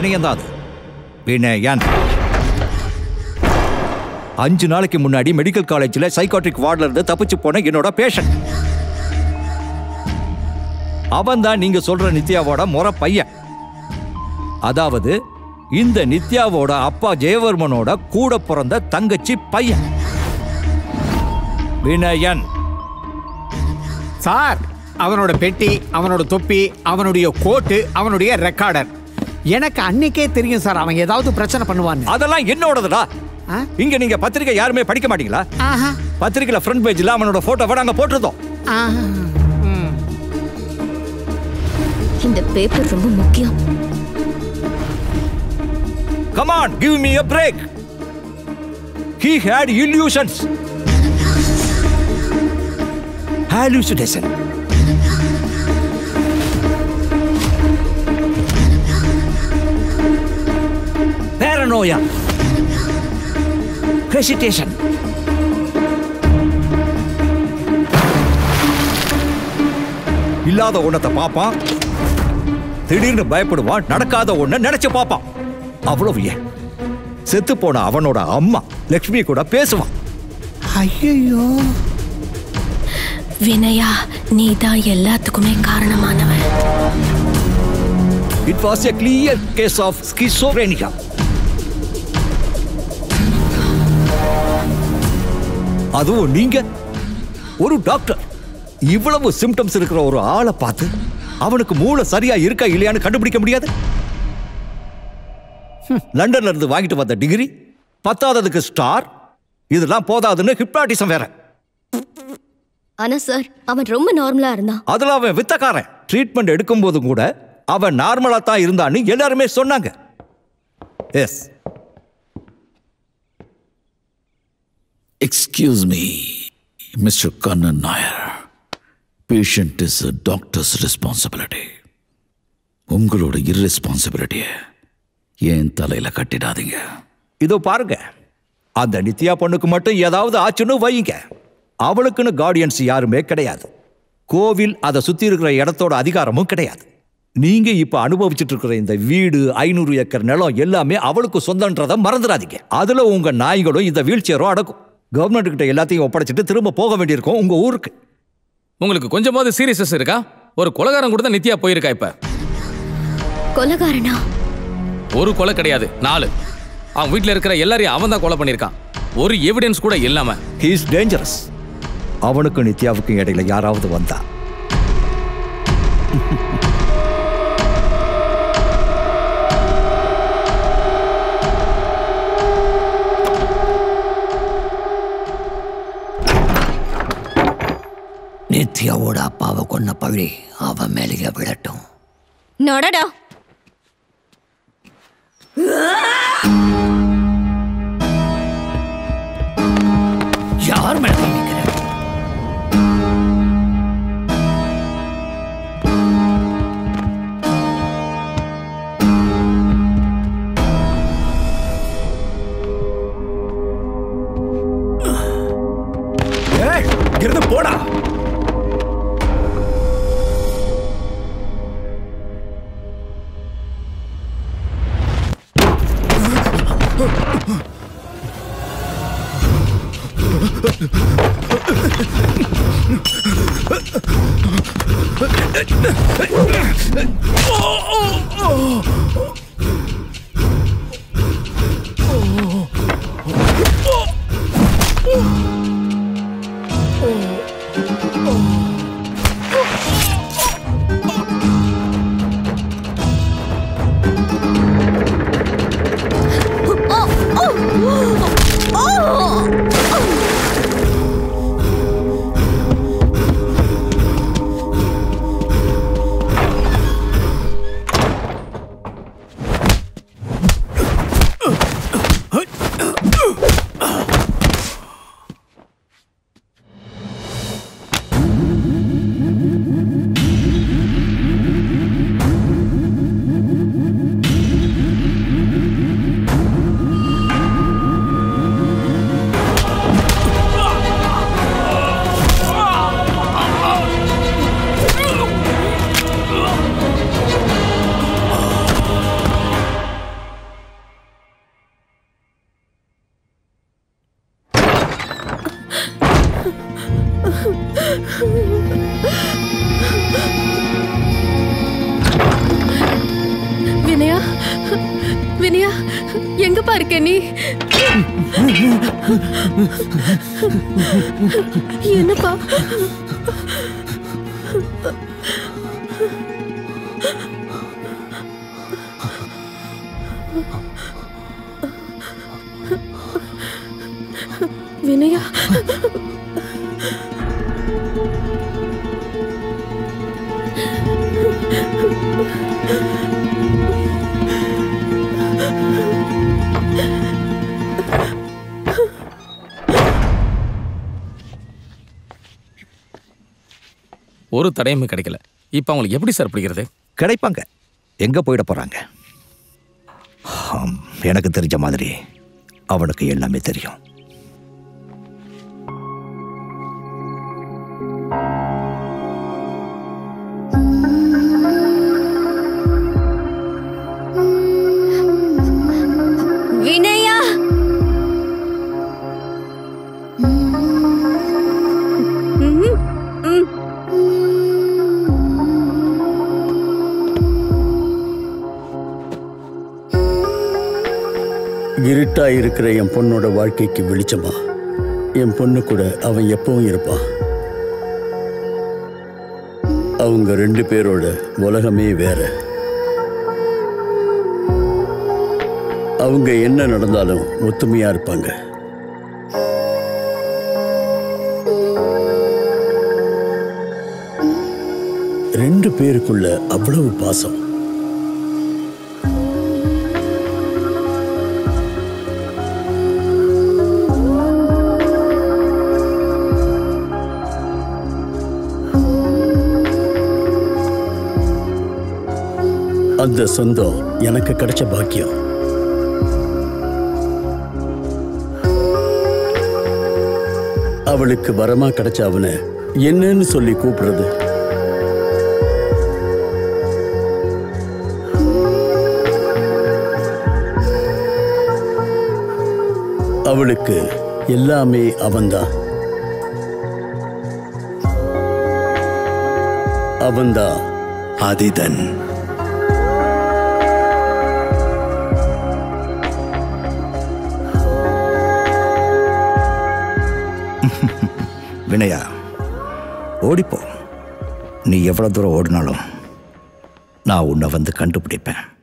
பையனையும் தான் அது வினயன் அஞ்சு நாளைக்கு முன்னாடி மெடிக்கல் காலேஜில் சைக்காட்ரிக் வார்டில் இருந்து தப்பிச்சு போன என்னோட பேஷண்ட் அவன் தான் நீங்க சொல்ற நித்யாவோட முறை பையன் அதாவது இந்த நித்யாவோட அப்பா ஜெயவர்மனோட கூட பிறந்த தங்கச்சி பையன் வினயன் சார் அவனோட பெட்டி அவனோட தொப்பி அவனுடைய கோட்டு அவனுடைய ரெக்கார்டர் எனக்கு அன்னைக்கே தெரியும் சார் அவன் ஏதாவது பிரச்சனை பண்ணுவான்னு அதெல்லாம் என்னோடதுடா ஆ? இங்க நீங்க பத்திரிக்கை யாருமே படிக்க மாட்டீங்களா ஆஹா பத்திரிக்கையில ஃப்ரண்ட் பேஜ்ல அவனோட போட்டோவை நாங்க போட்டிருந்தோம் ஆஹா இந்த பேப்பர் ரொம்ப முக்கியம் Come on, give me a break. He had illusions. Hallucination. Paranoia. Hesitation. இல்லாத ஒண்ணத்தை பார்ப்பான் திடீர்னு பயப்படுவான் நடக்காத ஒண்ண நினைச்சு பார்ப்பான் அவ்வளவு ஏன் செத்து போன அவனோட அம்மா லக்ஷ்மி கூட பேசுவான் ஐயோ வினயா நீ தான் எல்லாத்துக்குமே காரணமானவன் it was a clear case of schizophrenia அதுவும் நீங்க ஒரு டாக்டர் இவ்வளவு சிம்டம்ஸ் இருக்கிற ஒரு ஆளை பார்த்து அவனுக்கு மூளை சரியா இருக்கா இல்லையான்னு கண்டுபிடிக்க முடியாது ஹம், லண்டன்ல இருந்து வாங்கிட்டு வந்த டிகிரி பத்தாததுக்கு ஸ்டார் இதெல்லாம் போதாதுன்னு ஹிப்னாட்டிசம் வேற ஆனா சார் அவன் ரொம்ப நார்மலா இருந்தான் அதுல அவன் வித்தக்காரன் ட்ரீட்மெண்ட் எடுக்கும்போது கூட அவன் நார்மலா தான் இருந்தான்னு எல்லாருமே சொன்னாங்க yes Excuse me, Mr. Kannan Nair. Patient is a doctor's responsibility. உங்களோட irresponsibility-ய என் தலையில கட்டிடாதீங்க இதோ பாருங்க அந்த நித்யா பொண்ணுக்கு மட்டும் ஏதாவது ஆச்சுன்னு வையுங்க அவளுக்குன்னு கார்டியன்ஸ் யாருமே கிடையாது கோவில் அதை சுத்தி இருக்கிற இடத்தோட அதிகாரமும் கிடையாது நீங்க இப்ப அனுபவிச்சுட்டு இருக்கிற இந்த வீடு ஐநூறு ஏக்கர் நிலம் எல்லாமே அவளுக்கு சொந்தன்றதை மறந்துடாதீங்க அதுல உங்க நாய்களும் இந்த வீல் சேரும் அடக்கும் கவர்மெண்ட் கிட்ட எல்லாத்தையும் ஒப்படைச்சிட்டு திரும்ப போக வேண்டியிருக்கும் உங்க ஊருக்கு உங்களுக்கு கொஞ்சமாவது சீரியஸஸ் இருக்கா ஒரு கொலகாரம் கூட தான் நித்யா போயிருக்கா இப்ப கொலகாரனா ஒரு கொலை கிடையாது நாலு அவன் வீட்ல இருக்கிற எல்லாரையும் அவன் தான் கொலை பண்ணியிருக்கான் ஒரு எவிடன்ஸ் கூட இல்லாம ஹீஸ் டேஞ்சரஸ் அவனுக்கும் நித்யாவுக்கும் இடையில யாராவது வந்தா நித்யாவோட அப்பாவை கொன்ன பழி அவன் மேலேயே விழட்டும் நடடா யார் மேல கை வைக்கிற? இருந்து போடா வினயா வினயா எங்கப்பா இருக்க நீ என்னப்பா வினயா ஒரு தடையுமே கிடைக்கல இப்போ அவங்களுக்கு எப்படி சார் பிடிக்கிறது கிடைப்பாங்க எங்க போயிட போறாங்க ஆம், எனக்கு தெரிஞ்ச மாதிரி அவனுக்கு எல்லாமே தெரியும் வினயா இருட்டா இருக்கிற என் பொண்ணோட வாழ்க்கைக்கு வெளிச்சமா என் பொண்ணு கூட அவன் எப்பவும் இருப்பான் அவங்க ரெண்டு பேரோட உலகமே வேற அவங்க என்ன நடந்தாலும் ஒத்துமையா இருப்பாங்க ரெண்டு பேருக்குள்ள அவ்வளவு பாசம் அந்த சொந்தம் எனக்கு கிடைச்ச பாக்கியம் அவளுக்கு வரமா கிடைச்ச அவனை என்னன்னு சொல்லி கூப்பிடுறது அவளுக்கு எல்லாமே அவன்தான் அவன்தான் அதிதன் வினயா ஓடிப்போ நீ எவ்வளவு தூரம் ஓடினாலும் நான் உன்னை வந்து கண்டுபிடிப்பேன்